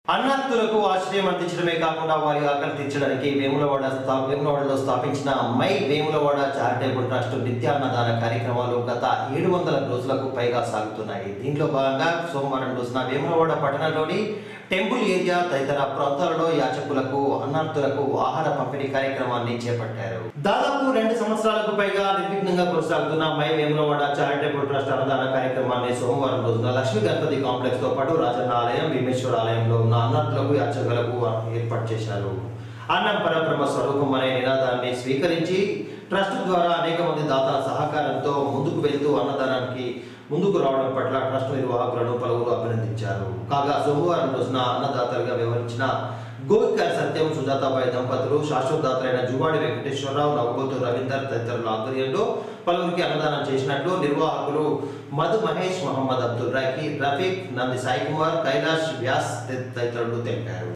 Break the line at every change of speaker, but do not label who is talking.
అన్నార్థులకు ఆశ్రయం అందించడమే కాకుండా వారి ఆకలి తీర్చడానికి వేములవాడ స్థా వేములవాడలో స్థాపించిన మై వేములవాడ చారిటబుల్ ట్రస్ట్ నిత్య అన్నదాన కార్యక్రమాలు గత ఏడు వందల రోజులకు పైగా సాగుతున్నాయి దీంట్లో భాగంగా సోమవారం రోజున వేములవాడ పట్టణంలోని టెంపుల్ ఏరియా తదితర ప్రాంతాలలో యాచకులకు అన్నార్థులకు ఆహార పంపిణీ కార్యక్రమాన్ని చేపట్టారు దాదాపు రెండు సంవత్సరాలకు పైగా నిర్విఘ్నంగా కొనసాగుతున్న మై వేములవాడ చారిటబుల్ ట్రస్ట్ అన్నదాన కార్యక్రమాన్ని సోమవారం రోజున లక్ష్మీ గణపతి కాంప్లెక్స్ తో పాటు రాజన్న ఆలయం భీమేశ్వర ఆలయంలో ఉన్న అన్నార్థులకు యాచకులకు ఏర్పాటు చేశారు అన్నం పరబ్రహ్మ స్వరూపం అనే నినాదాన్ని స్వీకరించి ట్రస్ట్ ద్వారా అనేక మంది దాతల సహకారంతో ముందుకు వెళ్తూ అన్నదానానికి ముందుకు రావడం పట్ల ట్రస్ట్ నిర్వాహకులను పలువురు అభినందించారు కాగా సోమవారం రోజున అన్నదాతలుగా వ్యవహరించిన గోవికార్ సత్యం సుజాతాబాయి దంపతులు శాశ్వతదాతలైన జువాడి వెంకటేశ్వరరావు నవగోతు రవీందర్ తదితరుల ఆధ్వర్యంలో పలువురికి అన్నదానం చేసినట్లు నిర్వాహకులు మధు మహేష్ మహమ్మద్ అబ్దుల్ రాకి రఫీక్ నంది సాయి కుమార్ కైలాష్ వ్యాస్ తదితరులు తెలిపారు